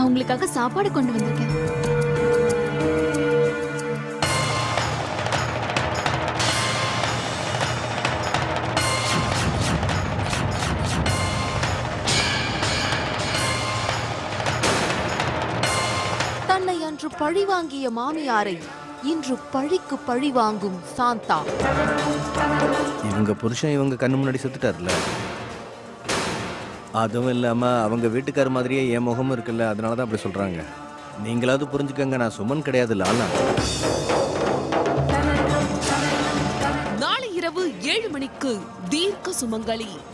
நான் உங்களுக்காக சாப்பாடு கொண்டு வந்திருக்கேன் தன்னை அன்று பழிவாங்கிய மாமியாரை இன்று பழிக்கு பழி வாங்கும் சாந்தா இவங்க புருஷன் இவங்க கண்ணு முன்னாடி செத்துட்டார்ல அதுவும் இல்லாம அவங்க வீட்டுக்கார மாதிரியே என் முகமும் இருக்குல்ல அதனால தான் அப்படி சொல்றாங்க நீங்களாவது புரிஞ்சுக்கங்க நான் சுமன் கிடையாது லாலா நாளை இரவு ஏழு மணிக்கு தீர்க்க சுமங்கலி